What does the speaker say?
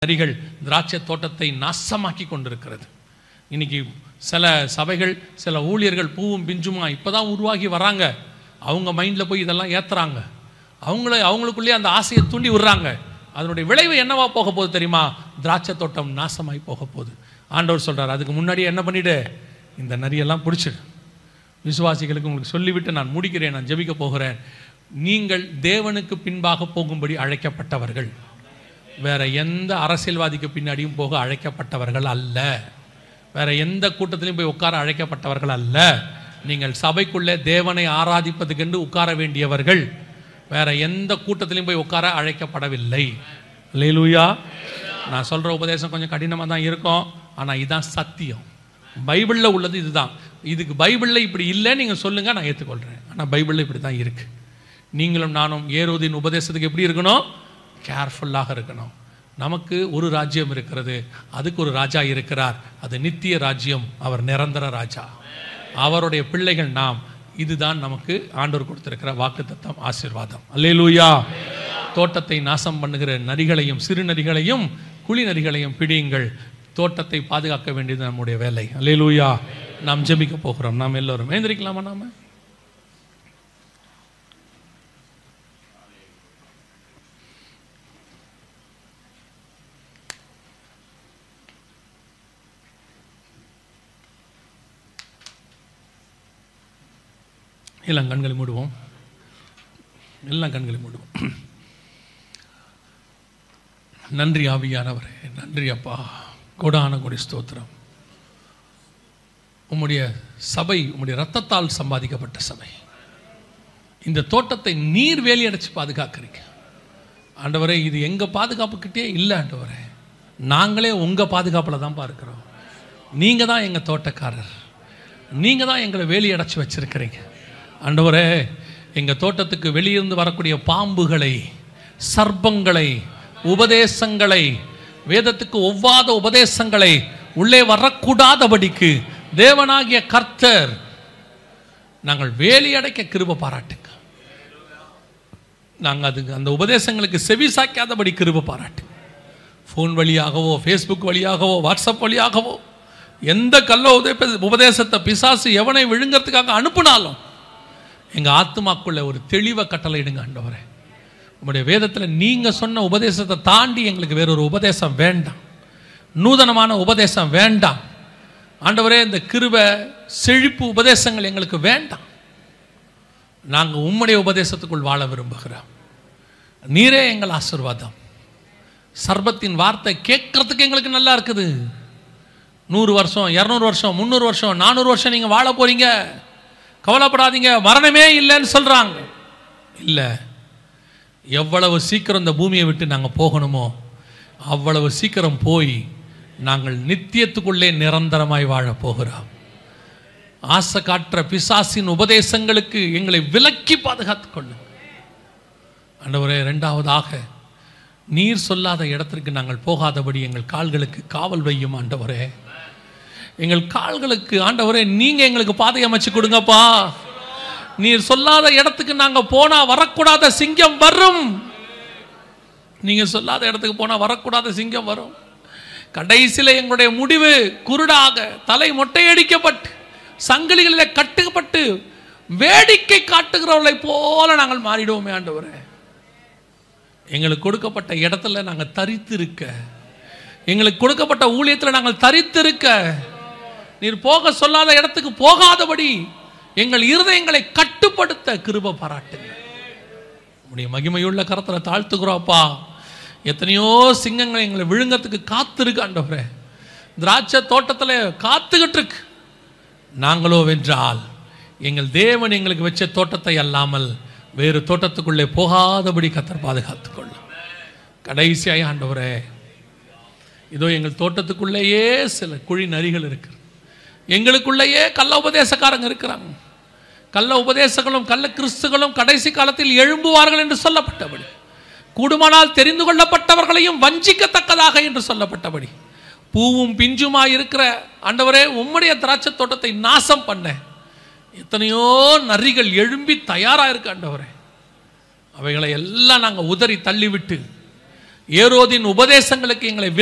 நரிகள் திராட்சை தோட்டத்தை நாசமாக்கி கொண்டிருக்கிறது இன்னைக்கு சில சபைகள் சில ஊழியர்கள் பூவும் பிஞ்சுமா இப்பதான் உருவாகி வராங்க அவங்க மைண்டில் போய் இதெல்லாம் ஏத்துறாங்க அவங்கள அவங்களுக்குள்ளேயே அந்த ஆசையை தூண்டி விடுறாங்க அதனுடைய விளைவு என்னவா போக போகுது தெரியுமா திராட்சை தோட்டம் நாசமாய் போக போகுது ஆண்டவர் சொல்றார் அதுக்கு முன்னாடியே என்ன பண்ணிடு இந்த நரியெல்லாம் பிடிச்சிடு விசுவாசிகளுக்கு உங்களுக்கு சொல்லிவிட்டு நான் முடிக்கிறேன் நான் ஜெபிக்க போகிறேன் நீங்கள் தேவனுக்கு பின்பாக போகும்படி அழைக்கப்பட்டவர்கள் வேற எந்த அரசியல்வாதிக்கு பின்னாடியும் போக அழைக்கப்பட்டவர்கள் அல்ல வேற எந்த கூட்டத்திலையும் போய் உட்கார அழைக்கப்பட்டவர்கள் அல்ல நீங்கள் சபைக்குள்ளே தேவனை ஆராதிப்பதுக்கென்று உட்கார வேண்டியவர்கள் வேற எந்த கூட்டத்திலையும் போய் உட்கார அழைக்கப்படவில்லை லேலூயா நான் சொல்ற உபதேசம் கொஞ்சம் கடினமாக தான் இருக்கும் ஆனால் இதுதான் சத்தியம் பைபிளில் உள்ளது இதுதான் இதுக்கு பைபிளில் இப்படி இல்லை நீங்கள் சொல்லுங்க நான் ஏற்றுக்கொள்கிறேன் ஆனால் பைபிளில் இப்படி தான் இருக்கு நீங்களும் நானும் ஏரோதின் உபதேசத்துக்கு எப்படி இருக்கணும் கேர்ஃபுல்லாக இருக்கணும் நமக்கு ஒரு ராஜ்யம் இருக்கிறது அதுக்கு ஒரு ராஜா இருக்கிறார் அது நித்திய ராஜ்யம் அவர் நிரந்தர ராஜா அவருடைய பிள்ளைகள் நாம் இதுதான் நமக்கு ஆண்டவர் கொடுத்திருக்கிற வாக்குத்தத்தம் ஆசீர்வாதம் அல்லேலூயா தோட்டத்தை நாசம் பண்ணுகிற நரிகளையும் சிறு நரிகளையும் குழி நரிகளையும் பிடியுங்கள் தோட்டத்தை பாதுகாக்க வேண்டியது நம்முடைய வேலை அல்லேலூயா நாம் ஜெபிக்க போகிறோம் நாம் எல்லோரும் எழுந்திரிக்கலாமா நாம எல்லாம் கண்களை மூடுவோம் எல்லாம் கண்களை மூடுவோம் நன்றி ஆவியானவரே நன்றி அப்பா கோடான கொடி ஸ்தோத்திரம் உம்முடைய சபை உம்முடைய ரத்தத்தால் சம்பாதிக்கப்பட்ட சபை இந்த தோட்டத்தை நீர் வேலி அடைச்சு பாதுகாக்கிறீங்க ஆண்டவரே இது எங்க பாதுகாப்புக்கிட்டே இல்லை ஆண்டவரே நாங்களே உங்க பாதுகாப்பில் தான் பார்க்கிறோம் நீங்க தான் எங்க தோட்டக்காரர் நீங்க தான் எங்களை வேலி அடைச்சு வச்சிருக்கிறீங்க ஆண்டவரே எங்க தோட்டத்துக்கு வெளியிருந்து வரக்கூடிய பாம்புகளை சர்ப்பங்களை உபதேசங்களை வேதத்துக்கு ஒவ்வாத உபதேசங்களை உள்ளே வரக்கூடாதபடிக்கு தேவனாகிய கர்த்தர் நாங்கள் வேலி அடைக்க கிருப பாராட்டுங்க நாங்கள் அதுக்கு அந்த உபதேசங்களுக்கு செவி சாய்க்காதபடி கிருப பாராட்டு ஃபோன் வழியாகவோ ஃபேஸ்புக் வழியாகவோ வாட்ஸ்அப் வழியாகவோ எந்த கல்ல உதய உபதேசத்தை பிசாசு எவனை விழுங்கிறதுக்காக அனுப்புனாலும் எங்கள் ஆத்மாக்குள்ள ஒரு தெளிவை கட்டளையிடுங்க ஆண்டவரே உங்களுடைய வேதத்தில் நீங்கள் சொன்ன உபதேசத்தை தாண்டி எங்களுக்கு வேறொரு உபதேசம் வேண்டாம் நூதனமான உபதேசம் வேண்டாம் ஆண்டவரே இந்த கிருபை செழிப்பு உபதேசங்கள் எங்களுக்கு வேண்டாம் நாங்கள் உம்முடைய உபதேசத்துக்குள் வாழ விரும்புகிறோம் நீரே எங்கள் ஆசிர்வாதம் சர்பத்தின் வார்த்தை கேட்கறதுக்கு எங்களுக்கு நல்லா இருக்குது நூறு வருஷம் இரநூறு வருஷம் முந்நூறு வருஷம் நானூறு வருஷம் நீங்கள் வாழ போறீங்க கவலைப்படாதீங்க மரணமே இல்லைன்னு சொல்கிறாங்க இல்லை எவ்வளவு சீக்கிரம் இந்த பூமியை விட்டு நாங்கள் போகணுமோ அவ்வளவு சீக்கிரம் போய் நாங்கள் நித்தியத்துக்குள்ளே நிரந்தரமாய் வாழப் போகிறோம் ஆசை காட்டுற பிசாசின் உபதேசங்களுக்கு எங்களை விலக்கி பாதுகாத்துக் கொள்ளுங்க ஆண்டவரே இரண்டாவதாக நீர் சொல்லாத இடத்திற்கு நாங்கள் போகாதபடி எங்கள் கால்களுக்கு காவல் வையும் ஆண்டவரே எங்கள் கால்களுக்கு ஆண்டவரே நீங்க எங்களுக்கு பாதை அமைச்சு கொடுங்கப்பா நீர் சொல்லாத இடத்துக்கு நாங்க போனா வரக்கூடாத சிங்கம் வரும் நீங்க சொல்லாத இடத்துக்கு போனா வரக்கூடாத சிங்கம் வரும் கடைசியில் எங்களுடைய முடிவு குருடாக தலை மொட்டையடிக்கப்பட்டு சங்கிலிகளில் கட்டுப்பட்டு வேடிக்கை காட்டுகிறவர்களை போல நாங்கள் மாறிடுவோமே ஆண்டவரே எங்களுக்கு கொடுக்கப்பட்ட இடத்துல நாங்கள் தரித்திருக்க எங்களுக்கு கொடுக்கப்பட்ட ஊழியத்தில் நாங்கள் தரித்திருக்க நீர் போக சொல்லாத இடத்துக்கு போகாதபடி எங்கள் இருதயங்களை கட்டுப்படுத்த கிருப பாராட்டுங்க உடைய மகிமையுள்ள கரத்தில் தாழ்த்துக்கிறோப்பா எத்தனையோ சிங்கங்கள் எங்களை விழுங்கறதுக்கு காத்திருக்கு ஆண்டவரே திராட்சை தோட்டத்தில் காத்துக்கிட்டு இருக்கு நாங்களோ வென்றால் எங்கள் தேவன் எங்களுக்கு வச்ச தோட்டத்தை அல்லாமல் வேறு தோட்டத்துக்குள்ளே போகாதபடி கத்தர் பாதுகாத்துக் கொள்ளும் கடைசியாய் ஆண்டவரே இதோ எங்கள் தோட்டத்துக்குள்ளேயே சில குழி நரிகள் இருக்கு எங்களுக்குள்ளேயே கள்ள உபதேசக்காரங்க இருக்கிறாங்க கள்ள உபதேசங்களும் கள்ள கிறிஸ்துகளும் கடைசி காலத்தில் எழும்புவார்கள் என்று சொல்லப்பட்டபடி கூடுமானால் தெரிந்து கொள்ளப்பட்டவர்களையும் வஞ்சிக்கத்தக்கதாக என்று சொல்லப்பட்டபடி பூவும் பிஞ்சுமா இருக்கிற ஆண்டவரே உம்முடைய திராட்சை தோட்டத்தை நாசம் பண்ண எத்தனையோ நரிகள் எழும்பி தயாரா இருக்கு ஆண்டவரே அவைகளை எல்லாம் நாங்கள் உதறி தள்ளிவிட்டு ஏரோதின் உபதேசங்களுக்கு எங்களை